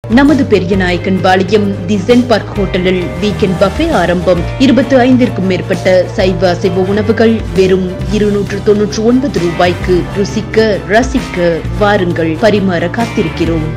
நமது Periyanayakkan Palayam the Zen park ஹோட்டலில் weekend buffet ஆரம்பம் இருபத்தி ஐந்திற்கும் மேற்பட்ட சைவ அசைவ உணவுகள் வெறும் இருநூற்று தொன்னூற்று ஒன்பது ரூபாய்க்கு ருசிக்க ரசிக்க வாருங்கள் பரிமாற காத்திருக்கிறோம்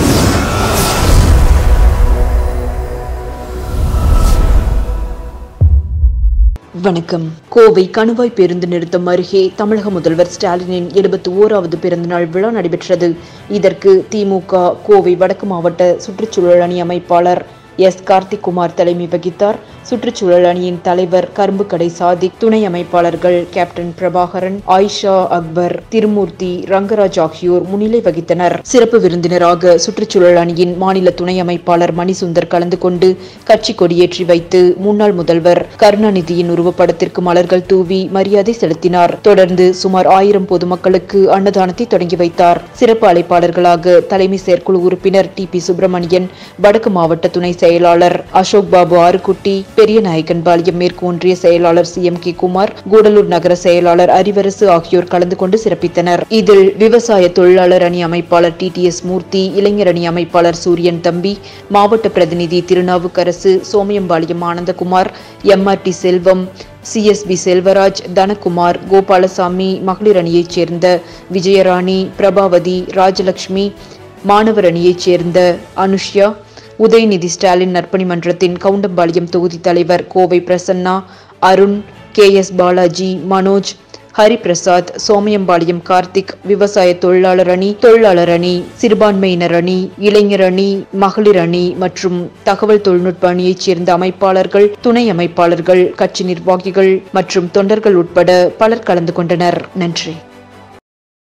வணக்கம் கோவை கணுவாய் பேருந்து நிறுத்தம் அருகே தமிழக முதல்வர் ஸ்டாலினின் எழுபத்தி ஓராவது பிறந்தநாள் விழா நடைபெற்றது இதற்கு திமுக கோவை வடக்கு மாவட்ட சுற்றுச்சூழல் அணி அமைப்பாளர் எஸ் கார்த்திக் குமார் தலைமை வகித்தார் சுற்றுச்சூழல் அணியின் தலைவர் கரும்புக்கடை சாதிக் துணை அமைப்பாளர்கள் கேப்டன் பிரபாகரன் ஆயிஷா அக்பர் திருமூர்த்தி ரங்கராஜ் ஆகியோர் முன்னிலை வகித்தனர் சிறப்பு விருந்தினராக சுற்றுச்சூழல் அணியின் மாநில துணை அமைப்பாளர் மணிசுந்தர் கலந்து கொண்டு கட்சி கொடியேற்றி வைத்து முன்னாள் முதல்வர் கருணாநிதியின் உருவப்படத்திற்கு மலர்கள் தூவி மரியாதை செலுத்தினார் தொடர்ந்து சுமார் ஆயிரம் பொதுமக்களுக்கு அன்னதானத்தை தொடங்கி வைத்தார் சிறப்பு அழைப்பாளர்களாக தலைமை செயற்குழு உறுப்பினர் டி பி சுப்பிரமணியன் வடக்கு மாவட்ட துணை செயலாளர் அசோக் பாபு ஆறுகுட்டி பெரிய நாயக்கன்பாளையம் மேற்கு ஒன்றிய செயலாளர் C M K Kumar Gudalur நகர செயலாளர் அரிவரசு ஆகியோர் கலந்து கொண்டு சிறப்பித்தனர் இதில் விவசாய தொழிலாளர் அணி அமைப்பாளர் டி டி எஸ் மூர்த்தி இளைஞர் அணி அமைப்பாளர் சூரியன் தம்பி மாவட்ட பிரதிநிதி திருநாவுக்கரசு சோமியம்பாளையம் ஆனந்தகுமார் எம்ஆர்டி செல்வம் சிஎஸ்பி செல்வராஜ் தனகுமார் கோபாலசாமி மகளிர் அணியைச் சேர்ந்த விஜயராணி பிரபாவதி ராஜலட்சுமி மாணவர் அணியைச் சேர்ந்த அனுஷ்யா உதயநிதி ஸ்டாலின் நற்பணி மன்றத்தின் கவுண்டம்பாளையம் தொகுதி தலைவர் கோவை பிரசன்னா அருண் கே எஸ் பாலாஜி மனோஜ் ஹரிபிரசாத் சோமயம்பாளையம் கார்த்திக் விவசாய தொழிலாளர் அணி தொழிலாளர் அணி சிறுபான்மையினர் அணி இளைஞர் அணி மகளிர் அணி மற்றும் தகவல் தொழில்நுட்ப அணியைச் சேர்ந்த அமைப்பாளர்கள் துணை அமைப்பாளர்கள் கட்சி நிர்வாகிகள் மற்றும் தொண்டர்கள் உட்பட பலர் கலந்து கொண்டனர் நன்றி